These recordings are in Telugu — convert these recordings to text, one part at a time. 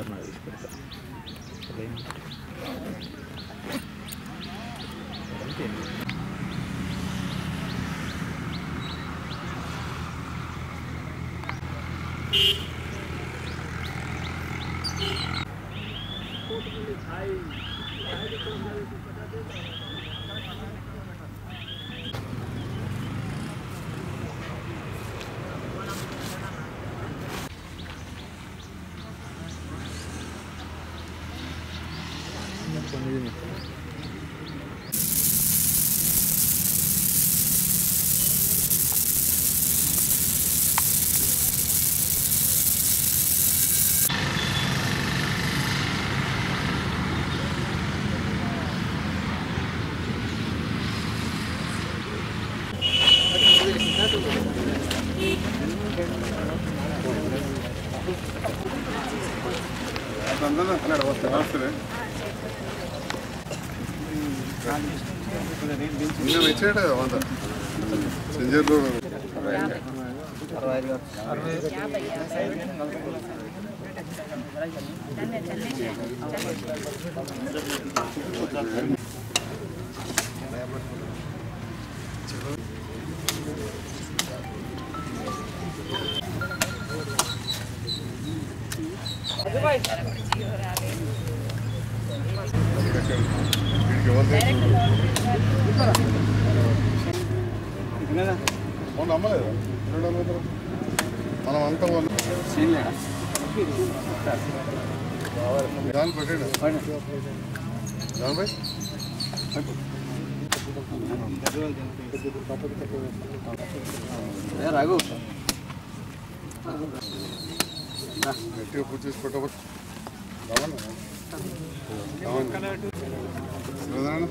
పెడతారు నాకు తీసి పెడతారు అదేంటి అంతే నిన్న వచ్చాడు కదా వంద సంజయ్లో వీడికి ఎవరు మొన్న అమ్మలేదు రెండు వందల మనం అంతా వాళ్ళు దాన్ని పెట్టాడు దాని భాయ్ రఘు గట్టిగా పూజ చేసి పెట్టవచ్చు రావన్నా రావన్నా శివనారాయణ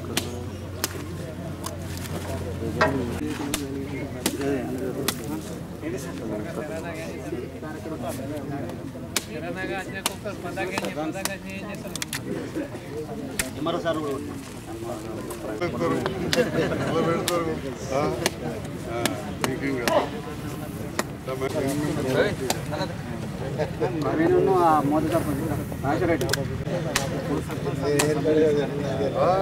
మరోసారి పెడతారు ఎలా పెడతారు ఆ? ఆ, మీకేం కాదు ప్రవీణ్ ఆ మొదట రాజరెడ్డి ఆ,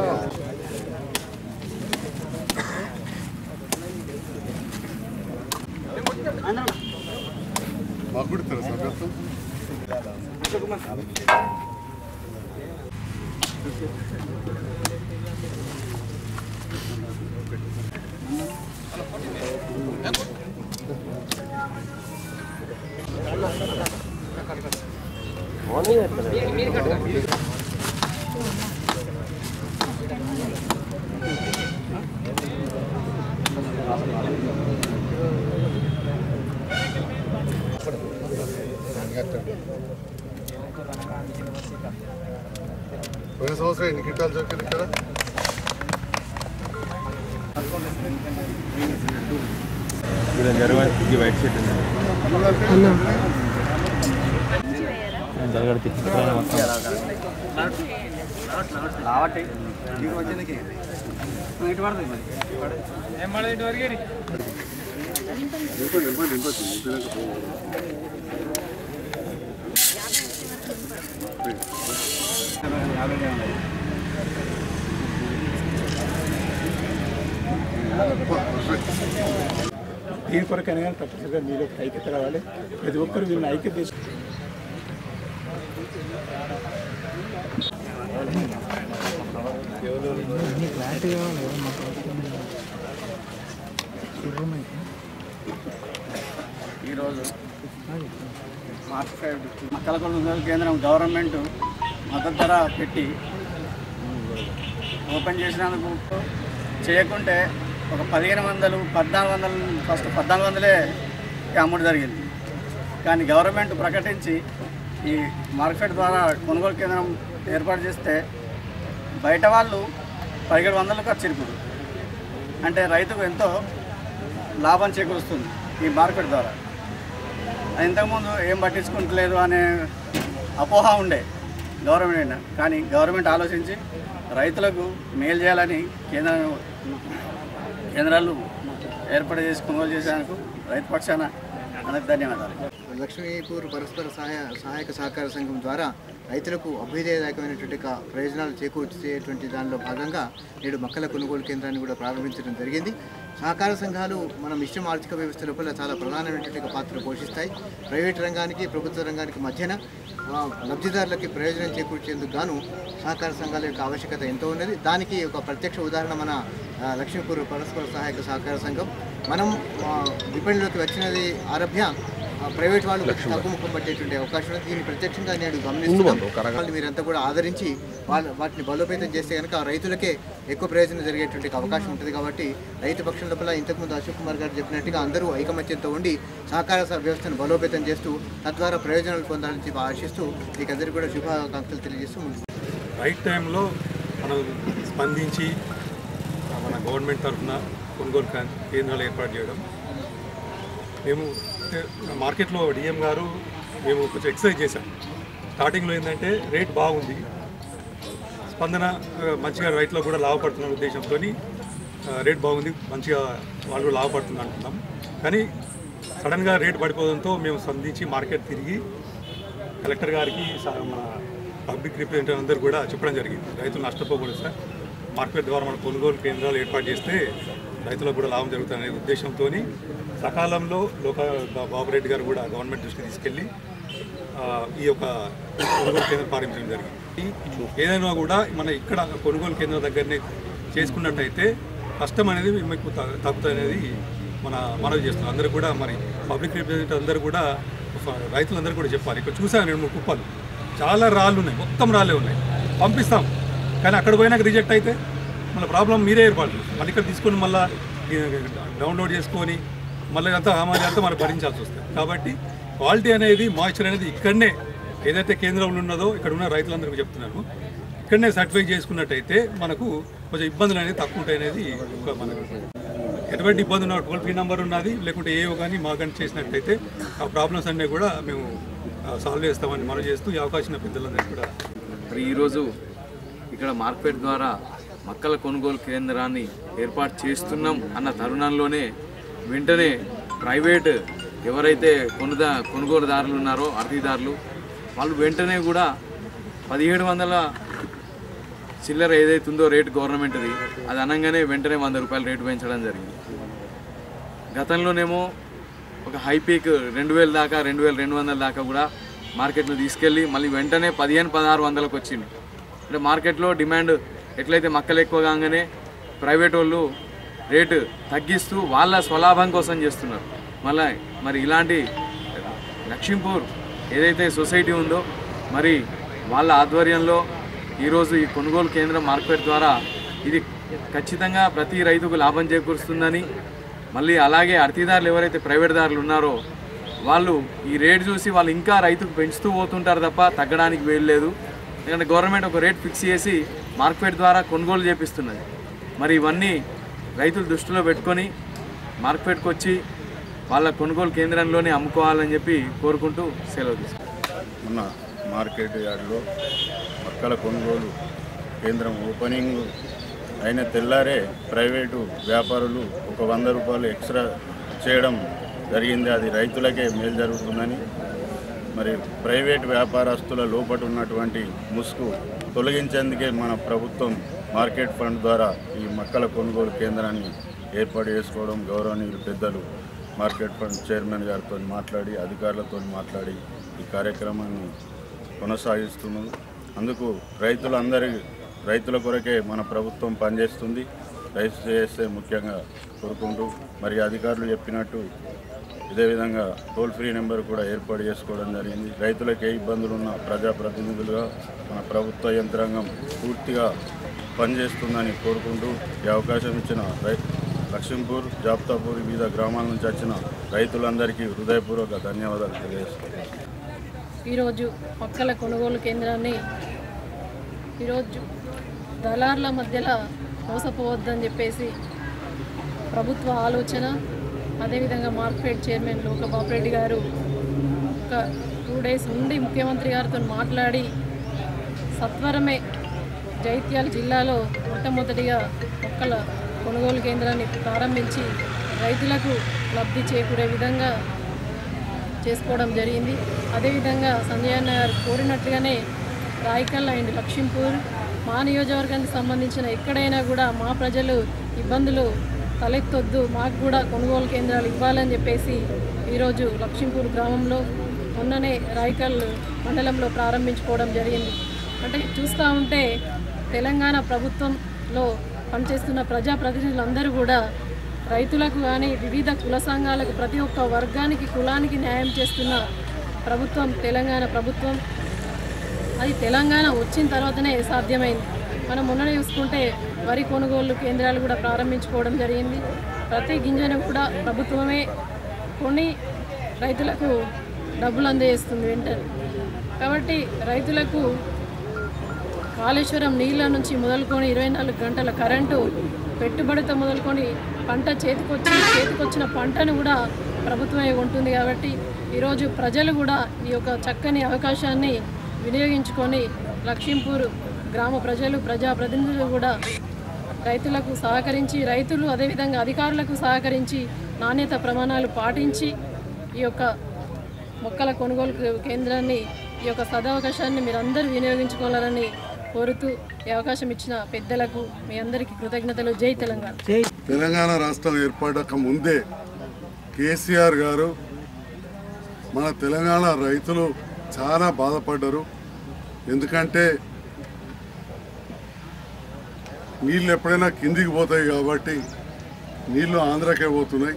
మాకు కూడా తెలుసు సభ్యత్వం పోయిన సంవత్సరం ఎన్ని కిట్టాలు చొక్కారు ఇక్కడ వైట్ షర్ట్ జరగడితే కాబట్టి నీకు వచ్చిందికి ఇటు పడుతుంది మరి నింపండి నింపండి నింపచ్చు నింపినాక పోవాలి. దీని కొరకైనా కానీ తప్పనిసరిగా మీలో ఐక్యత రావాలి ప్రతి ఒక్కరు వీళ్ళని ఐక్యత తీసుకు ఈరోజు మార్కెట్ మక్కల కొనుగోలు కేంద్రం గవర్నమెంట్ మద్దతు ధర పెట్టి ఓపెన్ చేసినందుకు చేయకుంటే ఒక పదిహేను వందలు పద్నాలుగు వందలు ఫస్ట్ పద్నాలుగు వందలే అమ్ముడు జరిగింది కానీ గవర్నమెంట్ ప్రకటించి ఈ మార్కెట్ ద్వారా కొనుగోలు కేంద్రం ఏర్పాటు చేస్తే బయట వాళ్ళు పదిహేడు వందలు ఖర్చు ఇప్పుడు అంటే రైతుకు ఎంతో లాభం చేకూరుస్తుంది ఈ మార్కెట్ ద్వారా ఇంతకుముందు ఏం పట్టించుకుంటలేదు అనే అపోహ ఉండే గవర్నమెంట్ కానీ గవర్నమెంట్ ఆలోచించి రైతులకు మేలు చేయాలని కేంద్ర కేంద్రాలు ఏర్పాటు చేసి కొనుగోలు చేసేందుకు రైతు పక్షాన అందరికి ధన్యవాదాలు లక్ష్మీపూర్ పరస్పర సహాయ సహాయక సహకార సంఘం ద్వారా రైతులకు అభ్యుదయదాయకమైనటువంటి ఒక ప్రయోజనాలు చేకూర్చేటువంటి దానిలో భాగంగా నేడు మొక్కల కొనుగోలు కేంద్రాన్ని కూడా ప్రారంభించడం జరిగింది సహకార సంఘాలు మన మిశ్రమ ఆర్థిక వ్యవస్థ లోపల చాలా ప్రధానమైనటువంటి ఒక పాత్ర పోషిస్తాయి ప్రైవేట్ రంగానికి ప్రభుత్వ రంగానికి మధ్యన ఆ, లబ్ధిదారులకి ప్రయోజనం చేకూర్చేందుకు గాను సహకార సంఘాల యొక్క ఆవశ్యకత ఎంతో ఉన్నది దానికి ఒక ప్రత్యక్ష ఉదాహరణ మన ఆ, లక్ష్మీపూర్ పరస్పర సహాయక సహకార సంఘం మనం ఆ, విపణిలోకి వచ్చినది ఆరభ్య ఆ, ప్రైవేట్ వాళ్ళు తగ్గు ముఖం పట్టేటువంటి అవకాశం ఉంది దీన్ని ప్రత్యక్షంగా నేను గమనిస్తున్నాను వాళ్ళని మీరంతా కూడా ఆదరించి వాళ్ళ వాటిని బలోపేతం చేస్తే కనుక ఆ రైతులకే ఎక్కువ ప్రయోజనం జరిగేటువంటి అవకాశం ఉంటుంది కాబట్టి రైతు పక్షం లోపల ఇంతకుముందు అశోక్ కుమార్ గారు చెప్పినట్టుగా అందరూ ఐకమత్యంతో ఉండి సహకార స- వ్యవస్థను బలోపేతం చేస్తూ తద్వారా ప్రయోజనాలు పొందాలని చెప్పి ఆశిస్తూ మీకు అందరికీ కూడా శుభాకాంక్షలు తెలియజేస్తూ ముగిస్తున్నాను. రైట్ టైంలో మనం స్పందించి మన గవర్నమెంట్ తరఫున కొనుగోలు కేం- కేంద్రాలు ఏర్పాటు చేయడం మేము అంటే మార్కెట్లో డిఎం గారు మేము కొంచెం ఎక్సర్సైజ్ చేశాం స్టార్టింగ్లో ఏంటంటే రేట్ బాగుంది స్పందన ఆ, మంచిగా రైతులకు కూడా లాభపడుతున్న ఉద్దేశంతో రేట్ బాగుంది మంచిగా వాళ్ళు లాభపడుతుంది అంటున్నాం కానీ సడన్గా రేట్ పడిపోవడంతో మేము స్పందించి మార్కెట్ తిరిగి కలెక్టర్ గారికి స- మన పబ్లిక్ రిప్రజెంటేటివ్ అందరూ కూడా చెప్పడం జరిగింది రైతులు నష్టపోకూడదు సార్ మార్కెట్ ద్వారా మన కొనుగోలు కేంద్రాలు ఏర్పాటు చేస్తే రైతులకు కూడా లాభం జరుగుతుందనే ఉద్దేశంతో సకాలంలో లోక బాబు రెడ్డి గారు కూడా గవర్నమెంట్ దృష్టికి తీసుకెళ్ళి ఆ, ఈ యొక్క కొనుగోలు కేంద్రం ప్రారంభించడం జరిగింది ఏదైనా కూడా మన ఇక్కడ కొనుగోలు కేంద్రం దగ్గరనే చేసుకున్నట్టయితే కష్టం అనేది మీకు త- తగ్గుతుంది అనేది మన మనవి చేస్తున్నాం అందరూ కూడా మరి పబ్లిక్ రిప్రజెంటేటివ్ అందరూ కూడా ఫ- రైతులందరూ కూడా చెప్పాలి ఇక్కడ చూసాను రెండు మూడు కుప్పలు చాలా రాళ్ళు ఉన్నాయి మొత్తం రాళ్ళే ఉన్నాయి పంపిస్తాం కానీ అక్కడ పోయినాక రిజెక్ట్ అయితే మళ్ళీ ప్రాబ్లం మీరే ఏర్పాటు మళ్ళీ ఇక్కడ తీసుకొని మళ్ళీ డౌన్లోడ్ చేసుకొని మళ్ళీ అంతా ఆమాది అంతా మనం భరించాల్సి వస్తుంది కాబట్టి క్వాలిటీ అనేది మాయిశ్చర్ అనేది ఇక్కడనే ఏదైతే కేంద్రంలో ఉన్నదో ఇక్కడ ఉన్న రైతులందరికీ చెప్తున్నాను ఇక్కడనే సర్టిఫై చేసుకున్నట్టయితే మనకు కొంచెం ఇబ్బందులు అనేది తక్కువ ఉంటాయి అనేది ఒక మనకు ఎటువంటి ఇబ్బంది ఉన్న టోల్ ఫ్రీ నెంబర్ ఉన్నది లేకుంటే ఏవో కానీ మాకు చేసినట్టయితే ఆ ప్రాబ్లమ్స్ అన్నీ కూడా మేము సాల్వ్ చేస్తామని మనం చేస్తూ ఈ అవకాశం ఉన్న పెద్దలందరికీ కూడా మరి ఈరోజు ఇక్కడ మార్కెట్ ద్వారా మక్కల కొనుగోలు కేంద్రాన్ని ఏర్పాటు చేస్తున్నాం అన్న తరుణంలోనే వెంటనే ప్రైవేట్ ఎవరైతే కొనుదా కొనుగోలుదారులు ఉన్నారో అర్ధీదారులు వాళ్ళు వెంటనే కూడా పదిహేడు వందల చిల్లర ఏదైతుందో రేటు గవర్నమెంట్ది అది అనగానే వెంటనే వంద రూపాయలు రేటు పెంచడం జరిగింది గతంలోనేమో ఒక హై పీక్ రెండు వేల దాకా రెండు వేల రెండు వందల దాకా కూడా మార్కెట్లో తీసుకెళ్ళి మళ్ళీ వెంటనే పదిహేను పదహారు వందలకు వచ్చింది అంటే మార్కెట్లో డిమాండ్ ఎట్లయితే మక్కలు ఎక్కువ కాగానే ప్రైవేట్ వాళ్ళు రేటు తగ్గిస్తూ వాళ్ళ స్వలాభం కోసం చేస్తున్నారు మళ్ళీ మరి ఇలాంటి లక్ష్మీపూర్ ఏదైతే సొసైటీ ఉందో మరి వాళ్ళ ఆధ్వర్యంలో ఈరోజు ఈ కొనుగోలు కేంద్రం మార్కెట్ ద్వారా ఇది ఖచ్చితంగా ప్రతి రైతుకు లాభం చేకూరుస్తుందని మళ్ళీ అలాగే అర్తీదారులు ఎవరైతే ప్రైవేట్ దారులు ఉన్నారో వాళ్ళు ఈ రేట్ చూసి వాళ్ళు ఇంకా రైతుకు పెంచుతూ పోతుంటారు తప్ప తగ్గడానికి వేయలేదు ఎందుకంటే గవర్నమెంట్ ఒక రేట్ ఫిక్స్ చేసి మార్కెట్ ద్వారా కొనుగోలు చేపిస్తున్నది మరి ఇవన్నీ రైతులు దృష్టిలో పెట్టుకొని మార్కెట్కి వచ్చి వాళ్ళ కొనుగోలు కేంద్రంలోనే అమ్ముకోవాలని చెప్పి కోరుకుంటూ సెలవు తీసుకుంటాం మొన్న మార్కెట్ యార్డ్లో మక్కల కొనుగోలు కేంద్రం ఓపెనింగ్ అయిన తెల్లారే ప్రైవేటు వ్యాపారులు ఒక వంద రూపాయలు ఎక్స్ట్రా చేయడం జరిగింది అది రైతులకే మేలు జరుగుతుందని మరి ప్రైవేట్ వ్యాపారస్తుల లోపట ఉన్నటువంటి ముసుగు తొలగించేందుకే మన ప్రభుత్వం మార్కెట్ ఫండ్ ద్వారా ఈ మక్కల కొనుగోలు కేంద్రాన్ని ఏర్పాటు చేసుకోవడం గౌరవనీయులు పెద్దలు మార్కెట్ ఫండ్ చైర్మన్ గారితో మాట్లాడి అధికారులతో మాట్లాడి ఈ కార్యక్రమాన్ని కొనసాగిస్తున్నాము అందుకు రైతులందరి రైతుల కొరకే మన ప్రభుత్వం పనిచేస్తుంది రైతు చేస్తే ముఖ్యంగా కోరుకుంటూ మరి అధికారులు చెప్పినట్టు ఇదే విధంగా టోల్ ఫ్రీ నెంబర్ కూడా ఏర్పాటు చేసుకోవడం జరిగింది రైతులకు ఏ ఇబ్బందులు ఉన్నా ప్రజాప్రతినిధులుగా మన ప్రభుత్వ యంత్రాంగం పూర్తిగా పనిచేస్తుందని కోరుకుంటూ ఈ అవకాశం ఇచ్చిన రై లక్ష్మీపూర్ జాప్తాపూర్ వివిధ గ్రామాల నుంచి వచ్చిన రైతులందరికీ హృదయపూర్వక ధన్యవాదాలు తెలియజేస్తున్నాను ఈరోజు మొక్కల కొనుగోలు కేంద్రాన్ని ఈరోజు దళార్ల మధ్యలో మోసపోవద్దని చెప్పేసి ప్రభుత్వ ఆలోచన అదేవిధంగా మార్కెట్ చైర్మన్ లోక బాపిరెడ్డి గారు ఒక టూ డేస్ నుండి ముఖ్యమంత్రి గారితో మాట్లాడి సత్వరమే జైత్యాల జిల్లాలో మొట్టమొదటిగా మొక్కల కొనుగోలు కేంద్రాన్ని ప్రారంభించి రైతులకు లబ్ధి చేకూరే విధంగా చేసుకోవడం జరిగింది అదేవిధంగా సంజయ్ అన్న గారు కోరినట్లుగానే రాయకల్ అండ్ లక్ష్మీపూర్ మా నియోజకవర్గానికి సంబంధించిన ఎక్కడైనా కూడా మా ప్రజలు ఇబ్బందులు తలెత్తొద్దు మాకు కూడా కొనుగోలు కేంద్రాలు ఇవ్వాలని చెప్పేసి ఈరోజు లక్ష్మీపూర్ గ్రామంలో మొన్ననే రాయకల్ మండలంలో ప్రారంభించుకోవడం జరిగింది అంటే చూస్తూ ఉంటే తెలంగాణ ప్రభుత్వంలో పనిచేస్తున్న ప్రజాప్రతినిధులందరూ కూడా రైతులకు కానీ వివిధ కుల సంఘాలకు ప్రతి ఒక్క వర్గానికి కులానికి న్యాయం చేస్తున్న ప్రభుత్వం తెలంగాణ ప్రభుత్వం అది తెలంగాణ వచ్చిన తర్వాతనే సాధ్యమైంది మనం మొన్ననే చూసుకుంటే వరి కొనుగోలు కేంద్రాలు కూడా ప్రారంభించుకోవడం జరిగింది ప్రతి గింజను కూడా ప్రభుత్వమే కొని రైతులకు డబ్బులు అందజేస్తుంది వెంటనే కాబట్టి రైతులకు కాళేశ్వరం నీళ్ళ నుంచి మొదలుకొని ఇరవై నాలుగు గంటల కరెంటు పెట్టుబడితో మొదలుకొని పంట చేతికొచ్చి చేతికొచ్చిన పంటను కూడా ప్రభుత్వమే ఉంటుంది కాబట్టి ఈరోజు ప్రజలు కూడా ఈ యొక్క చక్కని అవకాశాన్ని వినియోగించుకొని లక్ష్మీపూర్ గ్రామ ప్రజలు ప్రజాప్రతినిధులు కూడా రైతులకు సహకరించి రైతులు అదేవిధంగా అధికారులకు సహకరించి నాణ్యత ప్రమాణాలు పాటించి ఈ యొక్క మొక్కల కొనుగోలు కేంద్రాన్ని ఈ యొక్క సదవకాశాన్ని మీరందరూ వినియోగించుకోవాలని కోరుతూ ఈ అవకాశం ఇచ్చిన పెద్దలకు మీ అందరికీ కృతజ్ఞతలు జై తెలంగాణ తెలంగాణ రాష్ట్రం ఏర్పడక ముందే కేసీఆర్ గారు మన తెలంగాణ రైతులు చాలా బాధపడ్డారు ఎందుకంటే నీళ్ళు ఎప్పుడైనా కిందికి పోతాయి కాబట్టి నీళ్లు ఆంధ్రాకే పోతున్నాయి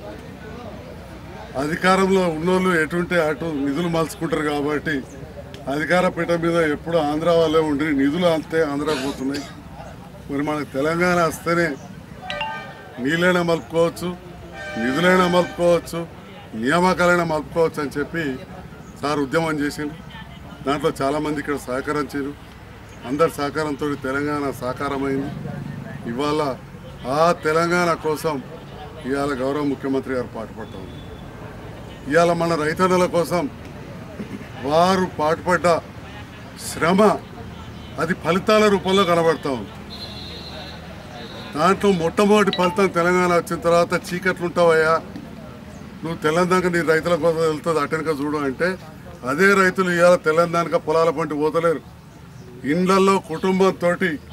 అధికారంలో ఉన్నోళ్ళు ఎటుంటే అటు నిధులు మలుచుకుంటారు కాబట్టి అధికార పీఠ మీద ఎప్పుడు ఆంధ్ర వాళ్ళే ఉండి నిధులు అంతే ఆంధ్రా పోతున్నాయి మరి మనకు తెలంగాణ వస్తేనే నీళ్ళైనా మలుపుకోవచ్చు నిధులైనా మలుపుకోవచ్చు నియామకాలైనా మలుపుకోవచ్చు అని చెప్పి సార్ ఉద్యమం చేసిండు దాంట్లో చాలామంది ఇక్కడ సహకరించారు అందరి సహకారంతో తెలంగాణ సాకారమైంది ఇవాళ ఆ తెలంగాణ కోసం ఇవాళ గౌరవ ముఖ్యమంత్రి గారు పాటుపడతా ఉన్నారు ఇవాళ మన రైతన్నల కోసం వారు పాటుపడ్డ శ్రమ అది ఫలితాల రూపంలో కనబడతా ఉంది దాంట్లో మొట్టమొదటి ఫలితం తెలంగాణ వచ్చిన తర్వాత చీకట్లు ఉంటావయ్యా నువ్వు తెలంగాణ నీ రైతుల కోసం వెళ్తుంది అటెనక చూడు అంటే అదే రైతులు ఇవాళ తెలంగాణ పొలాల పంటి పోతలేరు ఇండ్లల్లో కుటుంబంతో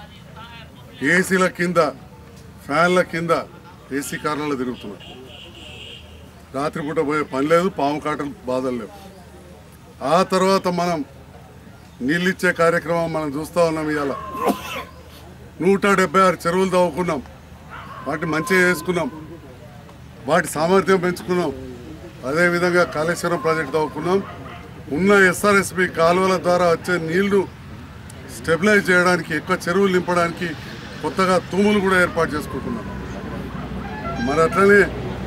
ఏసీల కింద ఫ్యాన్ల కింద ఏసీ కార్లలో తిరుగుతున్నారు రాత్రిపూట పోయే పని లేదు పాము కాటలు బాధలు లేవు ఆ తర్వాత మనం నీళ్ళిచ్చే కార్యక్రమం మనం చూస్తూ ఉన్నాం ఇవాళ నూట డెబ్బై ఆరు చెరువులు తవ్వుకున్నాం వాటిని మంచిగా చేసుకున్నాం వాటి సామర్థ్యం పెంచుకున్నాం అదేవిధంగా కాళేశ్వరం ప్రాజెక్ట్ తవ్వుకున్నాం ఉన్న ఎస్ఆర్ఎస్పి కాలువల ద్వారా వచ్చే నీళ్లు స్టెబిలైజ్ చేయడానికి ఎక్కువ చెరువులు నింపడానికి కొత్తగా తూములు కూడా ఏర్పాటు చేసుకుంటున్నాం మరి అట్లనే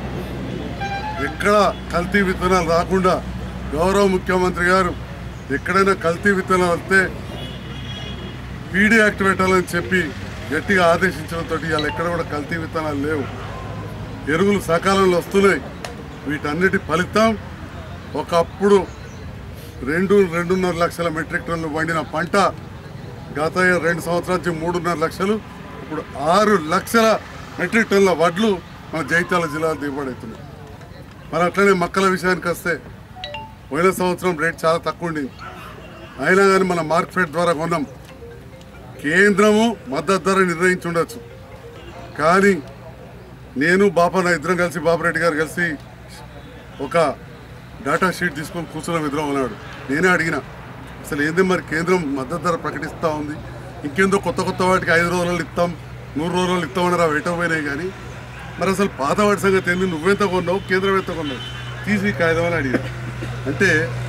ఎక్కడ కల్తీ విత్తనాలు రాకుండా గౌరవ ముఖ్యమంత్రి గారు ఎక్కడైనా కల్తీ విత్తనాలు వస్తే పీడీ యాక్ట్ పెట్టాలని చెప్పి గట్టిగా ఆదేశించడంతో ఇవాళ ఎక్కడ కూడా కల్తీ విత్తనాలు లేవు ఎరువులు సకాలంలో వస్తున్నాయి వీటన్నిటి ఫలితం ఒకప్పుడు రెండు రెండున్నర లక్షల మెట్రిక్ టన్నులు పండిన పంట గత రెండు సంవత్సరాల నుంచి మూడున్నర లక్షలు ఇప్పుడు ఆరు లక్షల మెట్రిక్ టన్నుల వడ్లు మన జైత్యాల జిల్లాలో దిగుబడి అవుతున్నాయి మరి అట్లనే మొక్కల విషయానికి వస్తే పోయిన సంవత్సరం రేట్ చాలా తక్కువ ఉండింది అయినా కానీ మన మార్కెట్ ద్వారా కొన్నాం కేంద్రము మద్దతు ధర నిర్ణయించి ఉండొచ్చు కానీ నేను బాపన్న ఇద్దరం కలిసి బాపరెడ్డి గారు కలిసి ఒక డేటా షీట్ తీసుకొని కూర్చున్నాం ఇద్దరం అన్నాడు నేనే అడిగిన అసలు ఏంది మరి కేంద్రం మద్దతు ధర ప్రకటిస్తూ ఉంది ఇంకేందో కొత్త కొత్త వాటికి ఐదు రోజులు ఇస్తాం నూరు రోజులు ఇస్తామన్నారు అవి ఎటో పోయినాయి కానీ మరి అసలు పాత వాటి సంగతి ఏంది నువ్వెంత కొన్నావు కేంద్రం ఎంత కొన్నావు తీసి కాగితం అని అడిగాను అంటే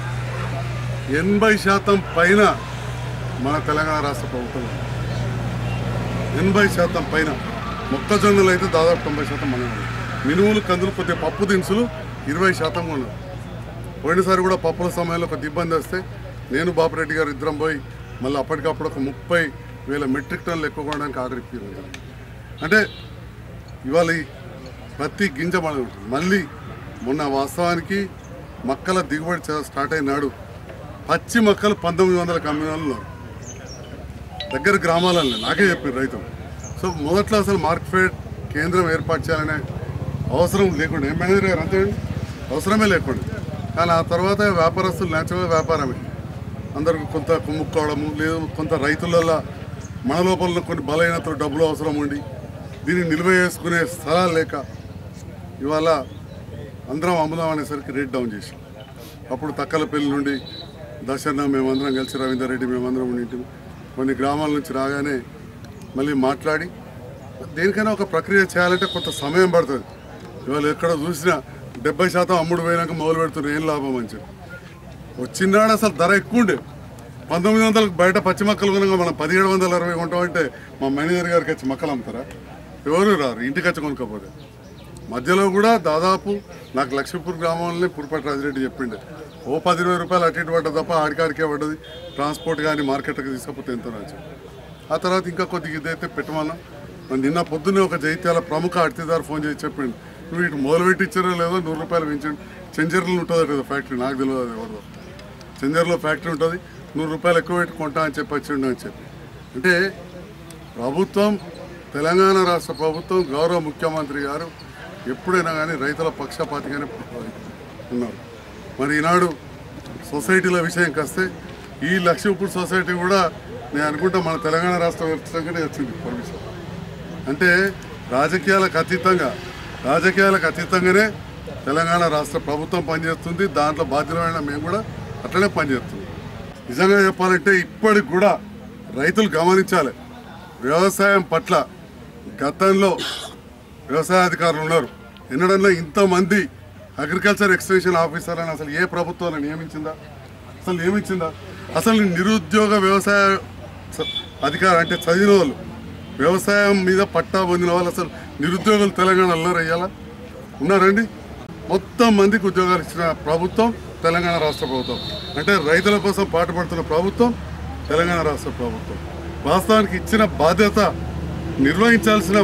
ఎనభై శాతం పైన మన తెలంగాణ రాష్ట్ర ప్రభుత్వం ఉంది. ఎనభై శాతం పైన మొక్కజొన్నలు అయితే దాదాపు తొంభై శాతం మన మినుములు కందులు కొద్దిగా పప్పు దినుసులు ఇరవై శాతం ఉన్నారు పోయినసారి కూడా పప్పుల సమయంలో కొద్ది ఇబ్బంది వస్తే నేను బాపిరెడ్డి గారు ఇద్దరం పోయి మళ్ళీ అప్పటికప్పుడు ఒక ముప్పై వేల మెట్రిక్ టన్నులు ఎక్కువ కొనడానికి ఆర్డర్ ఇప్పించారు అంటే ఇవాళ ఈ ప్రతి గింజ మన ఉంటుంది మళ్ళీ మొన్న వాస్తవానికి మక్కల దిగుబడి చ- స్టార్ట్ అయినాడు పచ్చి మొక్కలు పంతొమ్మిది వందలకు అమ్మిన వాళ్ళు ఉన్నారు దగ్గర గ్రామాలలో నాకే చెప్పారు రైతులు సో మొదట్లో అసలు మార్కెట్ కేంద్రం ఏర్పాటు చేయాలనే అవసరం లేకుండా ఏం మేనేజర్ గారు అంతే అవసరమే లేకుండా కానీ ఆ తర్వాత వ్యాపారస్తులు న్యాచురల్ వ్యాపారమే అందరికి కొంత కుమ్ముకోవడము లేదు కొంత రైతులలో మన లోపల కొన్ని బలహీనతలు డబ్బులు అవసరం ఉండి దీన్ని నిల్వ చేసుకునే స్థలాలు లేక ఇవాళ అందరం అమ్ముదాం అనేసరికి రేట్ డౌన్ చేసాం అప్పుడు తక్కలపల్లి నుండి దశన్న మేమందరం కలిసి రవీందర్ రెడ్డి మేమందరం ఉండి కొన్ని గ్రామాల నుంచి రాగానే మళ్ళీ మాట్లాడి దేనికైనా ఒక ప్రక్రియ చేయాలంటే కొంత సమయం పడుతుంది ఇవాళ ఎక్కడ చూసినా డెబ్బై శాతం అమ్ముడు పోయినాక మొదలు పెడుతున్నారు ఏం లాభం అని చెప్పి వచ్చినాడు అసలు ధర ఎక్కువ ఉండే పంతొమ్మిది వందలకు బయట పచ్చి మొక్కలు కొనగా మనం పదిహేడు వందల అరవై కొంటామంటే మా మేనేజర్ గారికి వచ్చి మొక్కలు అమ్ముతారా ఎవరు రారు ఇంటికి వచ్చి కొనుక్కపోతే మధ్యలో కూడా దాదాపు నాకు లక్ష్మీపూర్ గ్రామంలోనే పురపాటి రాజిరెడ్డి చెప్పిండే ఓ పది ఇరవై రూపాయలు అటు ఇటు పడ్డది తప్ప ఆడికాడికే పడ్డది ట్రాన్స్పోర్ట్ కానీ మార్కెట్కి తీసుకపోతే ఎంతో నచ్చు ఆ తర్వాత ఇంకా కొద్దిగా ఇదైతే పెట్టమన్నాం మరి నిన్న పొద్దున్నే ఒక జైత్యాల ప్రముఖ అతిథిదారు ఫోన్ చేసి చెప్పిండు నువ్వు ఇటు మొదలుపెట్టి ఇచ్చారో లేదో నూరు రూపాయలు పెంచండి చెంజర్లో ఉంటుంది కదా ఫ్యాక్టరీ నాకు తెలియదు అది ఎవరిదో చెంజర్లో ఫ్యాక్టరీ ఉంటుంది నూరు రూపాయలు ఎక్కువ పెట్టి కొంటా అని చెప్పి వచ్చిండు అని చెప్పి అంటే ప్రభుత్వం తెలంగాణ రాష్ట్ర ప్రభుత్వం గౌరవ ముఖ్యమంత్రి గారు ఎప్పుడైనా కానీ రైతుల పక్షపాతిగానే ఉన్నారు మరి ఈనాడు సొసైటీల విషయంకి వస్తే ఈ లక్ష్మీపూర్ సొసైటీ కూడా నేను అనుకుంటా మన తెలంగాణ రాష్ట్ర వ్యాప్తంగానే వచ్చింది పర్మిషన్ అంటే రాజకీయాలకు అతీతంగా రాజకీయాలకు అతీతంగానే తెలంగాణ రాష్ట్ర ప్రభుత్వం పనిచేస్తుంది దాంట్లో బాధ్యమైన మేము కూడా అట్లనే పనిచేస్తుంది నిజంగా చెప్పాలంటే ఇప్పటికి కూడా రైతులు గమనించాలి వ్యవసాయం పట్ల గతంలో వ్యవసాయ అధికారులు ఉన్నారు ఎన్నడన్నా ఇంతమంది అగ్రికల్చర్ ఎక్స్టెన్షన్ ఆఫీసర్ అని అసలు ఏ ప్రభుత్వం నియమించిందా అసలు నియమించిందా అసలు నిరుద్యోగ వ్యవసాయ స- అధికారి అంటే చదివిన వాళ్ళు వ్యవసాయం మీద పట్టా పొందిన వాళ్ళు అసలు నిరుద్యోగులు తెలంగాణలో అయ్యాలా ఉన్నారండి మొత్తం మందికి ఉద్యోగాలు ఇచ్చిన ప్రభుత్వం తెలంగాణ రాష్ట్ర ప్రభుత్వం అంటే రైతుల కోసం పాటుపడుతున్న ప్రభుత్వం తెలంగాణ రాష్ట్ర ప్రభుత్వం వాస్తవానికి ఇచ్చిన బాధ్యత నిర్వహించాల్సిన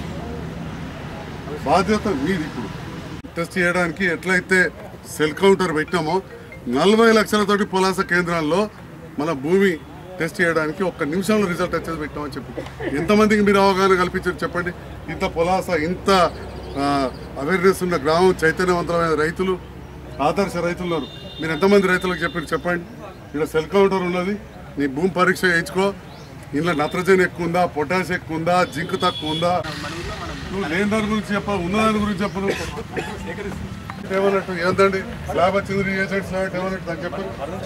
బాధ్యత మీది ఇప్పుడు టెస్ట్ చేయడానికి ఎట్లయితే సెల్ కౌంటర్ పెట్టామో నలభై లక్షలతోటి పొలాస కేంద్రాల్లో మన భూమి టెస్ట్ చేయడానికి ఒక్క నిమిషంలో రిజల్ట్ వచ్చేది పెట్టామని చెప్పి ఎంతమందికి మీరు అవగాహన కల్పించారు చెప్పండి ఇంత పొలాస ఇంత అవేర్నెస్ ఉన్న గ్రామం చైతన్యవంతమైన రైతులు ఆదర్శ రైతులు ఉన్నారు మీరు ఎంతమంది రైతులకు చెప్పారు చెప్పండి ఇక్కడ సెల్ కౌంటర్ ఉన్నది నీ భూమి పరీక్ష చేయించుకో ఇంట్లో నత్రజని ఎక్కువ ఉందా పొటాష్ ఎక్కువ ఉందా జింక్ తక్కువ ఉందా నువ్వు లేని దాని గురించి చెప్ప ఉన్నదాని గురించి చెప్పు నువ్వు ఏమన్నట్టు ఏందండి స్లాబ్ వచ్చింది ఏ సైడ్ స్లాబ్ ఏమన్నట్టు నాకు చెప్పు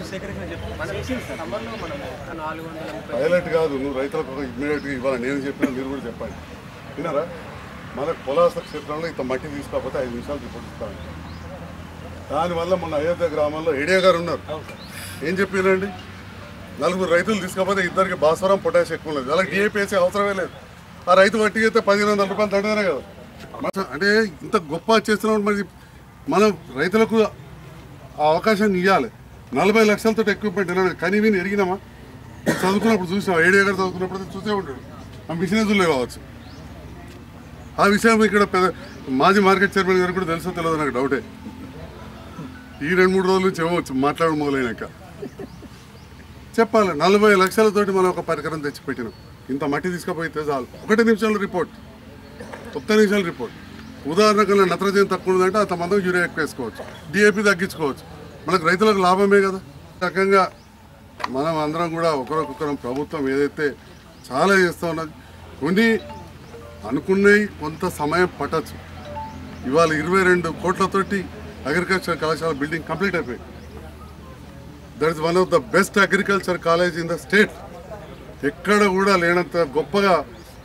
పైలట్ కాదు నువ్వు రైతులకు ఒక ఇమ్మీడియట్గా ఇవ్వాలి నేను చెప్పిన మీరు కూడా చెప్పండి విన్నారా మనకు పొలాస క్షేత్రంలో ఇంత మట్టి తీసుకోకపోతే ఐదు నిమిషాలు రిపోర్ట్ ఇస్తాను దానివల్ల మన అయోధ్య గ్రామంలో ఏడియా గారు ఉన్నారు ఏం చెప్పారండి నలుగురు రైతులు తీసుకోకపోతే ఇద్దరికి భాస్వరం పొటాష్ ఎక్కువ లేదు అలా డిఏపీ వేసే అవసరమే లేదు ఆ రైతు వట్టి అయితే పదిహేను వందల రూపాయలు దండనే కదా మన- అంటే ఇంత గొప్ప చేస్తున్నాడు మరి మనం రైతులకు ఆ అవకాశాన్ని ఇవ్వాలి నలభై లక్షలతో ఎక్విప్మెంట్ విన్నాడు కానీ విని ఎరిగినామా చదువుకున్నప్పుడు చూసినాం ఏడియా గారు చదువుకున్నప్పుడు చూసే ఉంటాడు ఆ మిషనరీలో కావచ్చు ఆ విషయం ఇక్కడ పెద్ద మాజీ మార్కెట్ చైర్మన్ గారు కూడా తెలుసో తెలియదు నాకు డౌటే ఈ రెండు మూడు రోజుల నుంచి ఏమో మాట్లాడడం మొదలైనాక చెప్పాలి నలభై లక్షలతోటి మనం ఒక పరికరం తెచ్చిపెట్టినాం ఇంత మట్టి తీసుకుపోయితే చాలు ఒకటి నిమిషాల రిపోర్ట్ ఒక్క నిమిషాల రిపోర్ట్ ఉదాహరణకు నా నత్రజని తక్కువ ఉందంటే అంత మందం యూరియా ఎక్కువ వేసుకోవచ్చు డిఏపి తగ్గించుకోవచ్చు మనకు రైతులకు లాభమే కదా ఈ రకంగా మనం అందరం కూడా ఒకరొకరం ప్రభుత్వం ఏదైతే చాలా చేస్తూ ఉన్నది కొన్ని అనుకున్నవి కొంత సమయం పట్టచ్చు ఇవాళ ఇరవై రెండు కోట్లతోటి అగ్రికల్చర్ కళాశాల బిల్డింగ్ కంప్లీట్ అయిపోయింది that is one of the best agriculture college in the state ఎక్కడ కూడా లేనంత గొప్పగా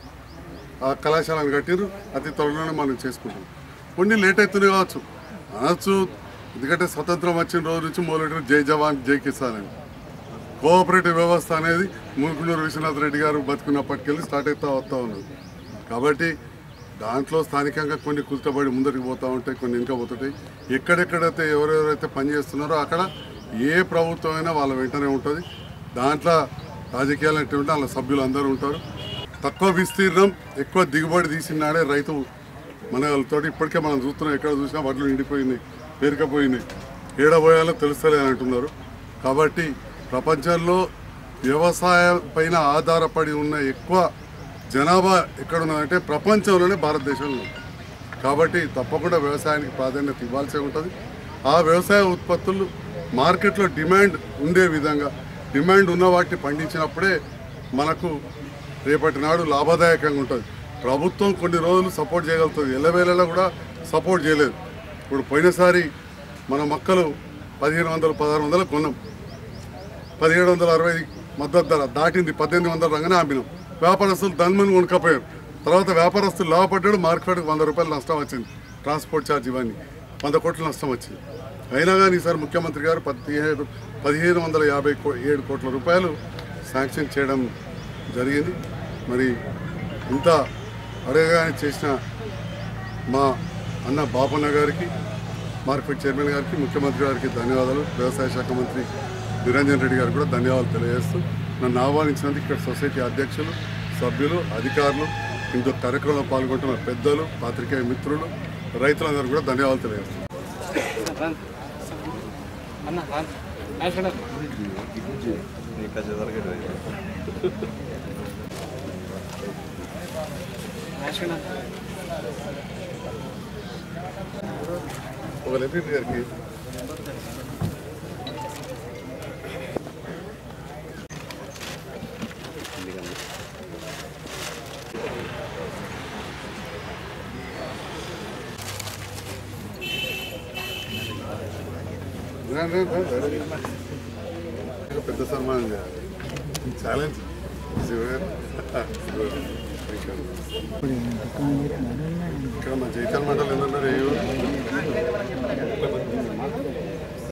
ఆ కళాశాలను కట్టిరు అతి త్వరలోనే మనం చేసుకుంటాం కొన్ని లేట్ అవుతుంది కావచ్చు అనొచ్చు ఎందుకంటే స్వతంత్రం వచ్చిన రోజు నుంచి మొదలెట్టిన జై జవాన్ జై కిసాన్ అని కోఆపరేటివ్ వ్యవస్థ అనేది మునుకునూరు విశ్వనాథ్ రెడ్డి గారు బతుకున్నప్పటికెళ్ళి స్టార్ట్ అవుతా వస్తూ ఉన్నది కాబట్టి దాంట్లో స్థానికంగా కొన్ని కుల్తబడి ముందరికి పోతూ ఉంటాయి కొన్ని ఇంకా పోతుంటాయి ఎక్కడెక్కడైతే ఎవరెవరైతే పనిచేస్తున్నారో అక్కడ ఏ ప్రభుత్వం అయినా వాళ్ళ వెంటనే ఉంటుంది దాంట్లో రాజకీయాలు అంటే ఉంటే వాళ్ళ సభ్యులు అందరూ ఉంటారు తక్కువ విస్తీర్ణం ఎక్కువ దిగుబడి తీసినాడే రైతు మన వాళ్ళతో ఇప్పటికే మనం చూస్తున్నాం ఎక్కడ చూసినా వడ్లు నిండిపోయినాయి పేరుకపోయినాయి ఏడబోయాలో తెలుస్తలే అని అంటున్నారు కాబట్టి ప్రపంచంలో వ్యవసాయం పైన ఆధారపడి ఉన్న ఎక్కువ జనాభా ఎక్కడ ఉన్నదంటే ప్రపంచంలోనే భారతదేశంలో ఉంది. కాబట్టి తప్పకుండా వ్యవసాయానికి ప్రాధాన్యత ఇవ్వాల్సి ఉంటుంది ఆ వ్యవసాయ ఉత్పత్తులు మార్కెట్లో డిమాండ్ ఉండే విధంగా డిమాండ్ ఉన్న వాటిని పండించినప్పుడే మనకు రేపటి నాడు లాభదాయకంగా ఉంటుంది ప్రభుత్వం కొన్ని రోజులు సపోర్ట్ చేయగలుగుతుంది ఎల్లవేళలా కూడా సపోర్ట్ చేయలేదు ఇప్పుడు పోయినసారి మన మొక్కలు పదిహేను వందలు పదహారు వందలు కొన్నాం పదిహేడు వందల అరవై మద్దతు ధర దాటింది పద్దెనిమిది వందల రంగానే అమ్మినాం వ్యాపారస్తులు ధన్మని కొనుక్కపోయారు తర్వాత వ్యాపారస్తులు లాభపడ్డాడు మార్కెట్కి వంద రూపాయలు నష్టం వచ్చింది ట్రాన్స్పోర్ట్ ఛార్జ్ ఇవన్నీ వంద కోట్ల నష్టం వచ్చింది అయినా కానీ ఈసారి ముఖ్యమంత్రి గారు పదిహేడు పదిహేను వందల యాభై కో ఏడు కోట్ల రూపాయలు శాంక్షన్ చేయడం జరిగింది మరి ఇంత అడగగానే చేసిన మా అన్న బాపన్న గారికి మార్కెట్ చైర్మన్ గారికి ముఖ్యమంత్రి గారికి ధన్యవాదాలు వ్యవసాయ శాఖ మంత్రి నిరంజన్ రెడ్డి గారికి కూడా ధన్యవాదాలు తెలియజేస్తూ నన్ను ఆహ్వానించినందుకు ఇక్కడ సొసైటీ అధ్యక్షులు సభ్యులు అధికారులు ఇంకో కార్యక్రమంలో పాల్గొంటున్న పెద్దలు పాత్రికేయ మిత్రులు రైతులందరూ కూడా ధన్యవాదాలు తెలియజేస్తున్నాను ఒక లెఫ్ట్ గారికి రా, రా, రా, రా. ఇంకా పెద్ద సన్మానం చేయాలి ఛాలెంజ్ శివ గారు. శివ గారు. Thank you.